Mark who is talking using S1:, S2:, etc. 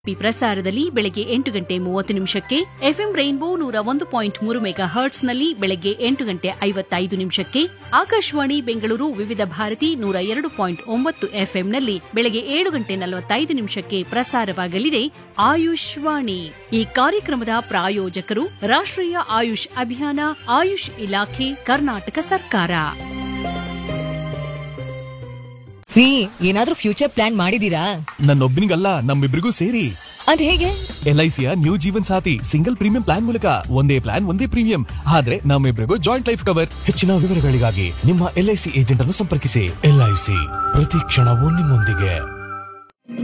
S1: P ಪ್ರಸಾರದಲ್ಲಿ ಬೆಳಗ್ಗೆ ಎಂಟು ಗಂಟೆ ಮೂವತ್ತು ನಿಮಿಷಕ್ಕೆ ಎಫ್ಎಂ ರೈನ್ಬೋ ನೂರ ಒಂದು ಪಾಯಿಂಟ್ ಮೂರು ಮೆಗಾ ಹರ್ಟ್ಸ್ನಲ್ಲಿ ಬೆಳಗ್ಗೆ ಎಂಟು ಗಂಟೆ ಐವತ್ತೈದು ನಿಮಿಷಕ್ಕೆ ಆಕಾಶವಾಣಿ ಬೆಂಗಳೂರು ವಿವಿಧ ಭಾರತಿ ನೂರ ಎರಡು ಪಾಯಿಂಟ್ ಒಂಬತ್ತು ಎಫ್ಎಂನಲ್ಲಿ ಬೆಳಗ್ಗೆ ಏಳು ಗಂಟೆ ನಲವತ್ತೈದು ನಿಮಿಷಕ್ಕೆ ಪ್ರಸಾರವಾಗಲಿದೆ ಆಯುಷ್ ವಾಣಿ ಈ ಕಾರ್ಯಕ್ರಮದ ಪ್ರಾಯೋಜಕರು ರಾಷ್ಟ್ರೀಯ ಆಯುಷ್ ಅಭಿಯಾನ ಆಯುಷ್ ಇಲಾಖೆ ಕರ್ನಾಟಕ ಸರ್ಕಾರ
S2: ರೀ ಏನಾದ್ರೂ ಫ್ಯೂಚರ್ ಪ್ಲಾನ್ ಮಾಡಿದೀರಾ
S3: ನನ್ನೊಬ್ಬನಿಗಲ್ಲ ನಮ್ಮಿಬ್ರಿಗೂ ಸೇರಿ
S2: ಅದ್ ಹೇಗೆ
S3: ಎಲ್ ಐ ಸಿಯ new Jeevan Sathi single premium plan ಮೂಲಕ ಒಂದೇ ಪ್ಲಾನ್ ಒಂದೇ ಪ್ರೀಮಿಯಂ ಆದ್ರೆ ನಮ್ಮಿಬ್ರಿಗೂ ಜಾಯಿಂಟ್ ಲೈಫ್ ಕವರ್ ಹೆಚ್ಚಿನ ವಿವರಗಳಿಗಾಗಿ ನಿಮ್ಮ ಎಲ್ ಐ ಸಿ ಏಜೆಂಟ್ ಅನ್ನು ಸಂಪರ್ಕಿಸಿ ಎಲ್ ಐ ಸಿ ಪ್ರತಿ ಕ್ಷಣವೂ ನಿಮ್ಮೊಂದಿಗೆ